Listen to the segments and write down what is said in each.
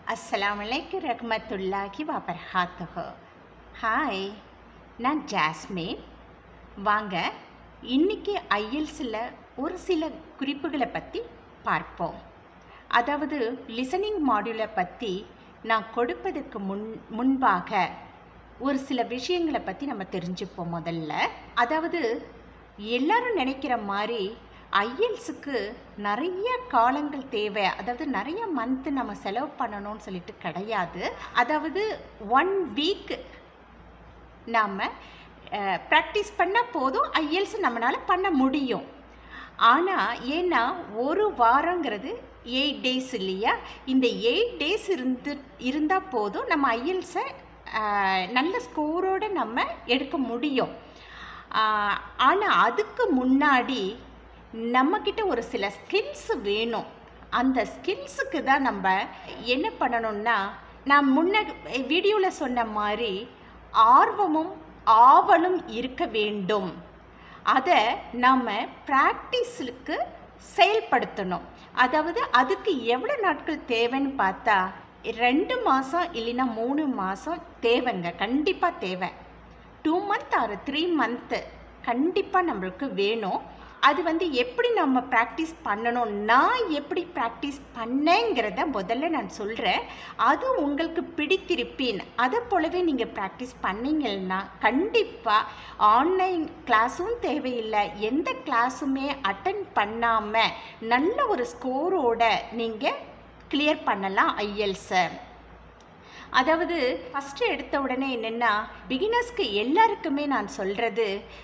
அஸ்ஸலாமு அலைக்கும் ரஹ்மத்துல்லாஹி வபர்ஹாத்துஹு ஹாய் நான் ஜாஸ்மின் வாங்க இன்னைக்கு ஐஎல்ஸில் ஒரு சில குறிப்புகளை பற்றி பார்ப்போம் அதாவது லிசனிங் மாடியூலை பற்றி நான் கொடுப்பதற்கு முன் முன்பாக ஒரு சில விஷயங்களை பற்றி நம்ம தெரிஞ்சுப்போம் முதல்ல அதாவது எல்லாரும் நினைக்கிற மாதிரி ஐஎல்ஸுக்கு நிறைய காலங்கள் தேவை அதாவது நிறைய மந்த்து நம்ம செலவு பண்ணணும்னு சொல்லிட்டு கிடையாது அதாவது ஒன் வீக் நாம் ப்ராக்டிஸ் பண்ணால் போதும் ஐஎல்ஸ் நம்மளால் பண்ண முடியும் ஆனால் ஏன்னா ஒரு வாரங்கிறது எயிட் டேஸ் இல்லையா இந்த எயிட் டேஸ் இருந்து இருந்தால் போதும் நம்ம ஐஎல்ஸை நல்ல ஸ்கோரோடு நம்ம எடுக்க முடியும் ஆனால் அதுக்கு முன்னாடி நம்மக்கிட்ட ஒரு சில ஸ்கில்ஸ் வேணும் அந்த ஸ்கில்ஸுக்கு தான் நம்ம என்ன பண்ணணும்னா நான் முன்ன வீடியோவில் சொன்ன மாதிரி ஆர்வமும் ஆவலும் இருக்க வேண்டும் அதை நாம் ப்ராக்டிஸுக்கு செயல்படுத்தணும் அதாவது அதுக்கு எவ்வளோ நாட்கள் தேவைன்னு பார்த்தா ரெண்டு மாதம் இல்லைன்னா மூணு மாதம் தேவைங்க கண்டிப்பாக தேவை two month are three month கண்டிப்பாக நம்மளுக்கு வேணும் அது வந்து எப்படி நம்ம ப்ராக்டிஸ் பண்ணணும் நான் எப்படி ப்ராக்டிஸ் பண்ணேங்கிறத முதல்ல நான் சொல்கிறேன் அது உங்களுக்கு பிடித்திருப்பேன் அதை போலவே நீங்கள் ப்ராக்டிஸ் பண்ணீங்கன்னா கண்டிப்பாக ஆன்லைன் கிளாஸும் தேவையில்லை எந்த கிளாஸுமே அட்டன் பண்ணாமல் நல்ல ஒரு ஸ்கோரோட நீங்கள் கிளியர் பண்ணலாம் ஐஎல்ஸை அதாவது ஃபஸ்ட்டு எடுத்த உடனே என்னென்னா பிகினர்ஸ்க்கு எல்லாருக்குமே நான் சொல்கிறது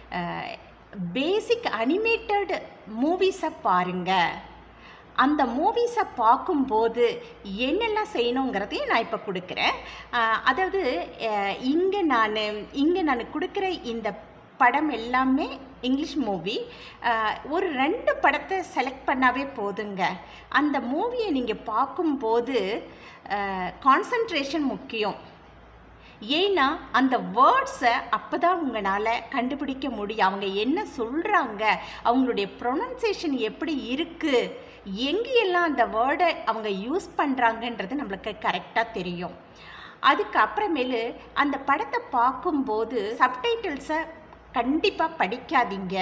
பேசிக் அனிமேட்டட் மூவிஸை பாருங்கள் அந்த மூவிஸை பார்க்கும்போது என்னெல்லாம் செய்யணுங்கிறதையும் நான் இப்போ கொடுக்குறேன் அதாவது இங்கே நான் இங்கே நான் கொடுக்குற இந்த படம் எல்லாமே இங்கிலீஷ் மூவி ஒரு ரெண்டு படத்தை செலக்ட் பண்ணாவே போதுங்க அந்த மூவியை நீங்கள் பார்க்கும்போது கான்சன்ட்ரேஷன் முக்கியம் ஏன்னா அந்த வேர்ட்ஸை அப்போ தான் உங்களால் கண்டுபிடிக்க முடியும் அவங்க என்ன சொல்கிறாங்க அவங்களுடைய ப்ரொனன்சியேஷன் எப்படி இருக்குது எங்கெல்லாம் அந்த வேர்டை அவங்க யூஸ் பண்ணுறாங்கன்றது நம்மளுக்கு கரெக்டாக தெரியும் அதுக்கப்புறமேலு அந்த படத்தை பார்க்கும்போது சப்டைட்டில்ஸை கண்டிப்பாக படிக்காதீங்க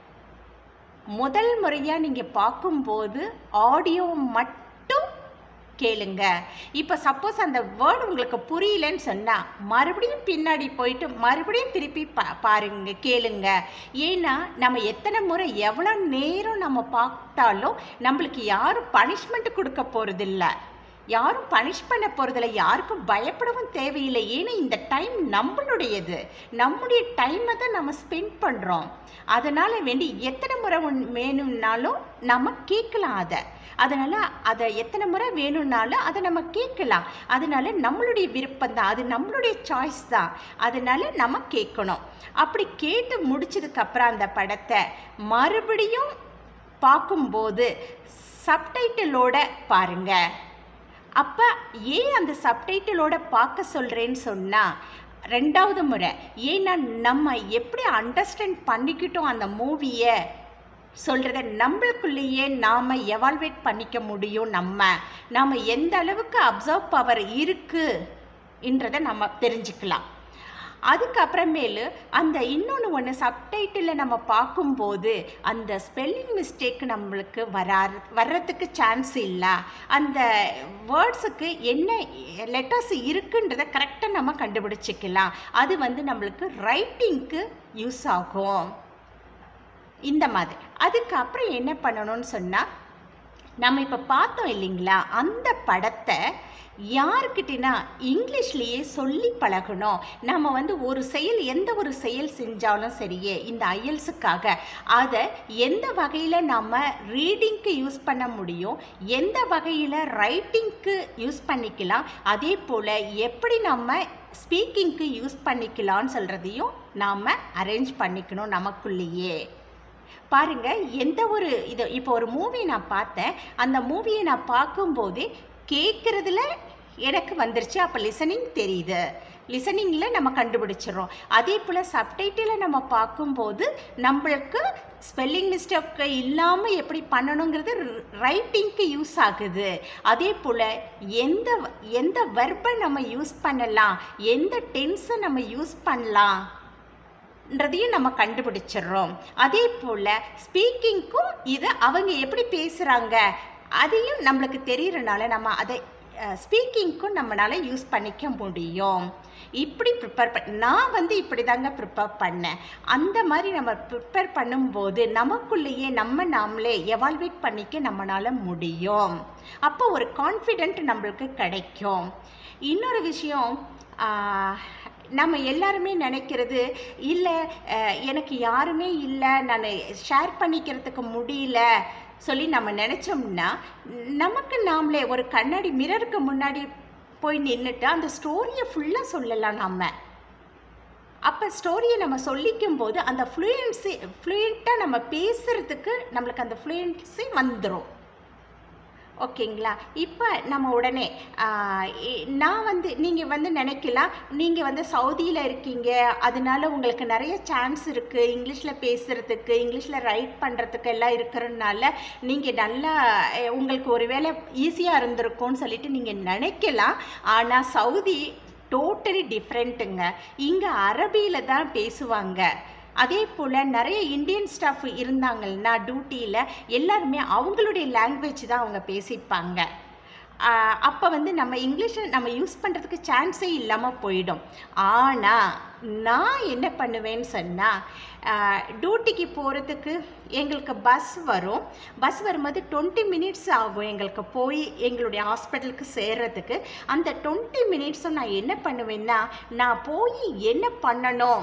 முதல் முறையாக நீங்கள் பார்க்கும்போது ஆடியோ மட்டும் கேளுங்க இப்போ சப்போஸ் அந்த வேர்டு உங்களுக்கு புரியலன்னு சொன்னால் மறுபடியும் பின்னாடி போயிட்டு மறுபடியும் திருப்பி பா பாருங்க கேளுங்க ஏன்னா நம்ம எத்தனை முறை எவ்வளோ நேரம் நம்ம பார்த்தாலும் நம்மளுக்கு யாரும் பனிஷ்மெண்ட் கொடுக்க போகிறதில்ல யாரும் பனிஷ் பண்ண போகிறதில்ல யாருக்கும் பயப்படவும் தேவையில்லை ஏன்னா இந்த டைம் நம்மளுடையது நம்முடைய டைமை தான் நம்ம ஸ்பெண்ட் பண்ணுறோம் அதனால் வேண்டி எத்தனை முறை வேணும்னாலும் நம்ம கேட்கலாம் அதை அதனால் அதை எத்தனை முறை வேணும்னாலும் அதை நம்ம கேட்கலாம் அதனால நம்மளுடைய விருப்பம் தான் அது நம்மளுடைய சாய்ஸ் தான் அதனால நம்ம கேட்கணும் அப்படி கேட்டு முடிச்சதுக்கப்புறம் அந்த படத்தை மறுபடியும் பார்க்கும்போது சப்டைட்டிலோட பாருங்கள் அப்போ ஏன் அந்த சப்டைட்டிலோட பார்க்க சொல்கிறேன்னு சொன்னால் ரெண்டாவது முறை ஏன்னா நம்ம எப்படி அண்டர்ஸ்டாண்ட் பண்ணிக்கிட்டோம் அந்த மூவியை சொல்கிறத நம்மளுக்குள்ளேயே நாம் எவால்வேட் பண்ணிக்க முடியும் நம்ம நாம் எந்த அளவுக்கு அப்சர்வ் பவர் இருக்குன்றதை நம்ம தெரிஞ்சுக்கலாம் அதுக்கப்புறமேலு அந்த இன்னொன்று ஒன்று சப்டைட்டில் நம்ம பார்க்கும்போது அந்த ஸ்பெல்லிங் மிஸ்டேக் நம்மளுக்கு வரா வர்றதுக்கு சான்ஸ் இல்லை அந்த வேர்ட்ஸுக்கு என்ன லெட்டர்ஸ் இருக்குன்றதை கரெக்டாக நம்ம கண்டுபிடிச்சிக்கலாம் அது வந்து நம்மளுக்கு ரைட்டிங்க்கு யூஸ் ஆகும் இந்த மாதிரி அதுக்கப்புறம் என்ன பண்ணணும்னு சொன்னால் நம்ம இப்போ பார்த்தோம் இல்லைங்களா அந்த படத்தை யாருக்கிட்டனா இங்கிலீஷ்லேயே சொல்லி பழகணும் நம்ம வந்து ஒரு செயல் எந்த ஒரு செயல் செஞ்சாலும் சரியே இந்த ஐஎல்ஸுக்காக அதை எந்த வகையில் நம்ம ரீடிங்க்கு யூஸ் பண்ண முடியும் எந்த வகையில் ரைட்டிங்க்கு யூஸ் பண்ணிக்கலாம் அதே போல் எப்படி நம்ம ஸ்பீக்கிங்க்கு யூஸ் பண்ணிக்கலாம்னு சொல்கிறதையும் நாம் அரேஞ்ச் பண்ணிக்கணும் நமக்குள்ளேயே பாருங்க எந்த ஒரு இது இப்போ ஒரு மூவி நான் பார்த்தேன் அந்த மூவியை நான் பார்க்கும்போது கேட்குறதுல எனக்கு வந்துருச்சு அப்போ லிசனிங் தெரியுது லிசனிங்கில் நம்ம கண்டுபிடிச்சிடுறோம் அதே போல் சப்டைட்டிலை நம்ம பார்க்கும்போது நம்மளுக்கு ஸ்பெல்லிங் மிஸ்டேக் இல்லாமல் எப்படி பண்ணணுங்கிறது ரைட்டிங்க்கு யூஸ் ஆகுது அதே போல் எந்த எந்த வெர்பை நம்ம யூஸ் பண்ணலாம் எந்த டென்ஸை நம்ம யூஸ் பண்ணலாம் ன்றதையும் நம்ம கண்டுபிடிச்சிடுறோம் அதே போல் ஸ்பீக்கிங்க்கும் இது அவங்க எப்படி பேசுகிறாங்க அதையும் நம்மளுக்கு தெரியறனால நம்ம அதை ஸ்பீக்கிங்க்கும் நம்மளால் யூஸ் பண்ணிக்க முடியும் இப்படி ப்ரிப்பேர் பண்ண நான் வந்து இப்படி தாங்க ப்ரிப்பேர் பண்ணேன் அந்த மாதிரி நம்ம ப்ரிப்பேர் பண்ணும்போது நமக்குள்ளேயே நம்ம நாமளே எவால்வேட் பண்ணிக்க நம்மளால் முடியும் அப்போ ஒரு கான்ஃபிடென்ட் நம்மளுக்கு கிடைக்கும் இன்னொரு விஷயம் நம்ம எல்லாருமே நினைக்கிறது இல்லை எனக்கு யாருமே இல்லை நான் ஷேர் பண்ணிக்கிறதுக்கு முடியல சொல்லி நம்ம நினச்சோம்னா நமக்கு நாமளே ஒரு கண்ணாடி மிரருக்கு முன்னாடி போய் நின்றுட்டு அந்த ஸ்டோரியை ஃபுல்லாக சொல்லலாம் நம்ம அப்போ ஸ்டோரியை நம்ம சொல்லிக்கும் போது அந்த ஃப்ளூயன்சி ஃப்ளூயண்ட்டாக நம்ம பேசுகிறதுக்கு நம்மளுக்கு அந்த ஃப்ளூயன்சி வந்துடும் ஓகேங்களா இப்போ நம்ம உடனே நான் வந்து நீங்கள் வந்து நினைக்கலாம் நீங்கள் வந்து சவுதியில் இருக்கீங்க அதனால உங்களுக்கு நிறைய சான்ஸ் இருக்குது இங்கிலீஷில் பேசுகிறதுக்கு இங்கிலீஷில் ரைட் பண்ணுறதுக்கு எல்லாம் இருக்கிறதுனால நீங்கள் நல்லா உங்களுக்கு ஒரு வேலை ஈஸியாக இருந்திருக்கும்னு சொல்லிட்டு நீங்கள் நினைக்கலாம் ஆனால் சவுதி டோட்டலி டிஃப்ரெண்ட்டுங்க இங்கே அரபியில் தான் பேசுவாங்க அதே போல் நிறைய இந்தியன் ஸ்டாஃப் இருந்தாங்கன்னா டியூட்டியில் எல்லாருமே அவங்களுடைய லாங்குவேஜ் தான் அவங்க பேசிப்பாங்க அப்போ வந்து நம்ம இங்கிலீஷை நம்ம யூஸ் பண்ணுறதுக்கு சான்ஸே இல்லாமல் போயிடும் ஆனால் நான் என்ன பண்ணுவேன்னு சொன்னால் டியூட்டிக்கு போகிறதுக்கு எங்களுக்கு பஸ் வரும் பஸ் வரும்போது டுவெண்ட்டி மினிட்ஸ் ஆகும் எங்களுக்கு போய் எங்களுடைய ஹாஸ்பிட்டலுக்கு சேர்றதுக்கு அந்த டுவெண்ட்டி மினிட்ஸும் நான் என்ன பண்ணுவேன்னா நான் போய் என்ன பண்ணணும்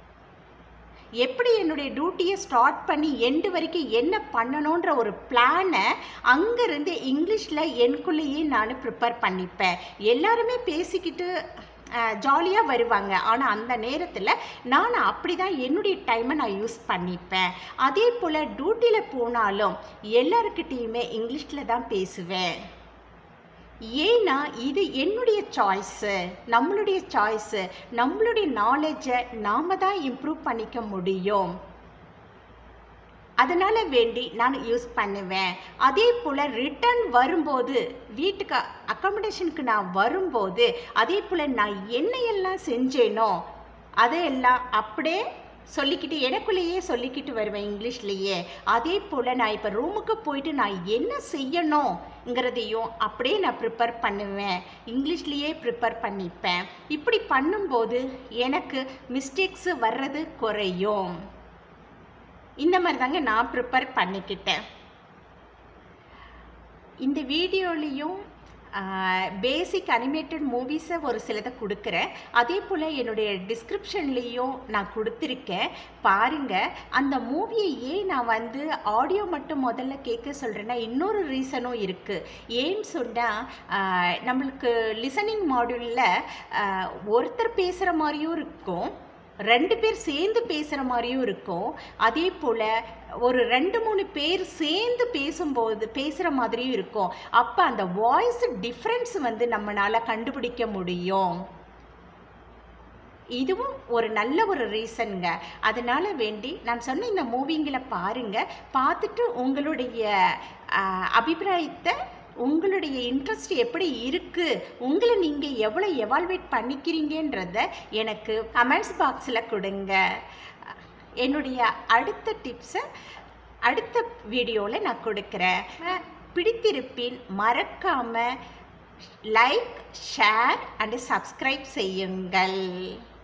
எப்படி என்னுடைய டியூட்டியை ஸ்டார்ட் பண்ணி எண்டு வரைக்கும் என்ன பண்ணணுன்ற ஒரு பிளானை அங்கேருந்து இங்கிலீஷில் எனக்குள்ளேயே நான் ப்ரிப்பேர் பண்ணிப்பேன் எல்லாருமே பேசிக்கிட்டு ஜாலியாக வருவாங்க ஆனால் அந்த நேரத்தில் நான் அப்படி தான் என்னுடைய டைமை நான் யூஸ் பண்ணிப்பேன் அதே போல் டியூட்டியில் போனாலும் எல்லாருக்கிட்டேயுமே இங்கிலீஷில் தான் பேசுவேன் ஏன்னா இது என்னுடைய சாய்ஸு நம்மளுடைய சாய்ஸு நம்மளுடைய நாலேஜை நாம் தான் இம்ப்ரூவ் பண்ணிக்க முடியும் அதனால் வேண்டி நான் யூஸ் பண்ணுவேன் அதே போல் ரிட்டர்ன் வரும்போது வீட்டுக்கு அக்காமடேஷனுக்கு நான் வரும்போது அதே போல் நான் என்னையெல்லாம் செஞ்சேனோ அதையெல்லாம் அப்படியே சொல்லிக்கிட்டு எனக்குள்ளேயே சொல்லிக்கிட்டு வருவேன் இங்கிலீஷ்லேயே அதே போல் நான் இப்போ ரூமுக்கு போயிட்டு நான் என்ன செய்யணுங்கிறதையும் அப்படியே நான் ப்ரிப்பேர் பண்ணுவேன் இங்கிலீஷ்லேயே ப்ரிப்பேர் பண்ணிப்பேன் இப்படி பண்ணும்போது எனக்கு மிஸ்டேக்ஸு வர்றது குறையும் இந்த மாதிரி தாங்க நான் ப்ரிப்பேர் பண்ணிக்கிட்டேன் இந்த வீடியோலேயும் பேசிக் அனிமேட்டட் மூவிஸை ஒரு சிலதை கொடுக்குறேன் அதே போல் என்னுடைய டிஸ்கிரிப்ஷன்லேயும் நான் கொடுத்துருக்கேன் பாருங்கள் அந்த மூவியை ஏன் நான் வந்து ஆடியோ மட்டும் முதல்ல கேட்க சொல்கிறேன்னா இன்னொரு ரீசனும் இருக்குது ஏன்னு சொன்னால் நம்மளுக்கு லிசனிங் மாடியூலில் ஒருத்தர் பேசுகிற மாதிரியும் இருக்கும் ரெண்டு பேர் சேர்ந்து பேசுகிற மாதிரியும் இருக்கும் அதே போல் ஒரு ரெண்டு மூணு பேர் சேர்ந்து பேசும்போது பேசுகிற மாதிரியும் இருக்கும் அப்போ அந்த வாய்ஸ் டிஃப்ரென்ஸ் வந்து நம்மளால் கண்டுபிடிக்க முடியும் இதுவும் ஒரு நல்ல ஒரு ரீசனுங்க அதனால வேண்டி நான் சொன்ன இந்த மூவிங்களை பாருங்க பார்த்துட்டு உங்களுடைய அபிப்பிராயத்தை உங்களுடைய இன்ட்ரெஸ்ட் எப்படி இருக்குது உங்களை நீங்கள் எவ்வளோ எவால்வேட் பண்ணிக்கிறீங்கன்றத எனக்கு கமெண்ட்ஸ் பாக்ஸில் கொடுங்க என்னுடைய அடுத்த டிப்ஸை அடுத்த வீடியோவில் நான் கொடுக்குறேன் பிடித்திருப்பின் மறக்காமல் லைக் ஷேர் அண்டு சப்ஸ்கிரைப் செய்யுங்கள்